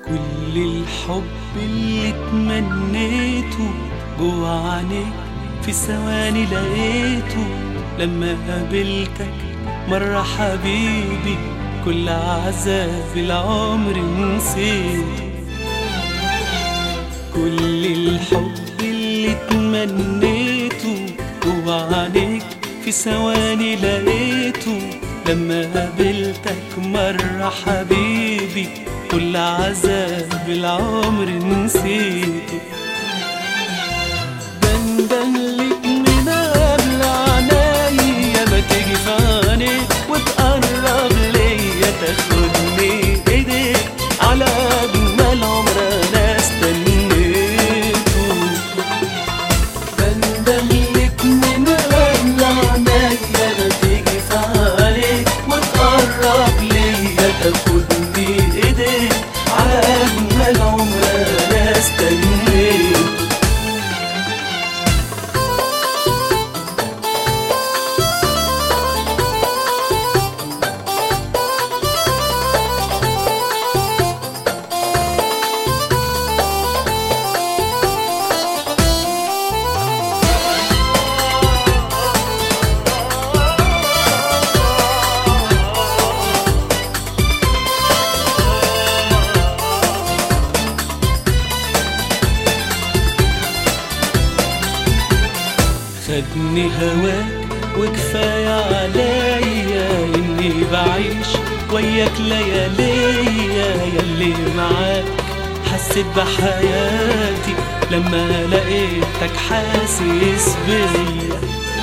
كل الحب اللي تمنيته جوا عينيك في ثواني لقيته لما قابلتك مرة حبيبي كل عذاب العمر نسيته كل الحب اللي تمنيته جوا عينيك في ثواني لقيته لما قابلتك مرة حبيبي كل عذاب العمر نسيته بندن لك من قبل عنايا ما تيجي في عيني وتقرب ليا تاخدني ايديك على اجمل عمر انا استنيته بندم لك من قبل عنايا ما تيجي في عيني وتقرب ليا تاخدني ايديك على اجمل عمر انا استنيته خدني هواك وكفاية عليا إني بعيش وياك لياليا ياللي معاك حسيت بحياتي لما لقيتك حاسس بيا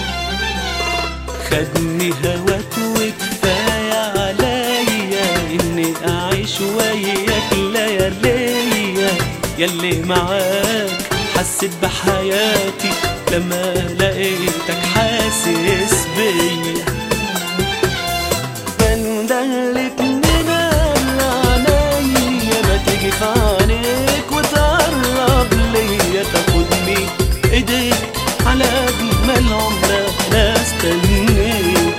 خدني هواك وكفاية عليا إني أعيش وياك لياليا ياللي معاك حسيت بحياتي لما لقيتك حاسس بيا بندلك من عينيا ما تيجي في عينيك وتقرب ليا تاخدني ايديك على اجمل عمر انا استنيت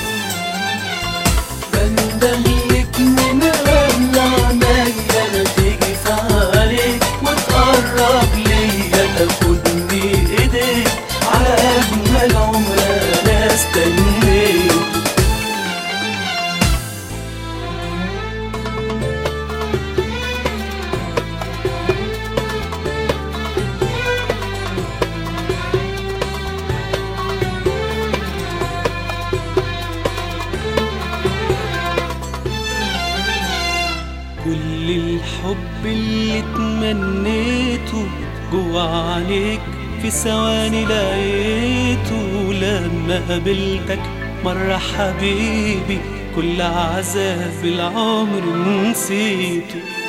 بندلك من عينيا ما تيجي في عينيك وتقرب ليا تاخدني ايديك على اجمل عمر انا استنيت كل الحب اللي تمنيته جوا عينيك في ثواني لقيته لما قابلتك مرة حبيبي كل عذاب العمر نسيته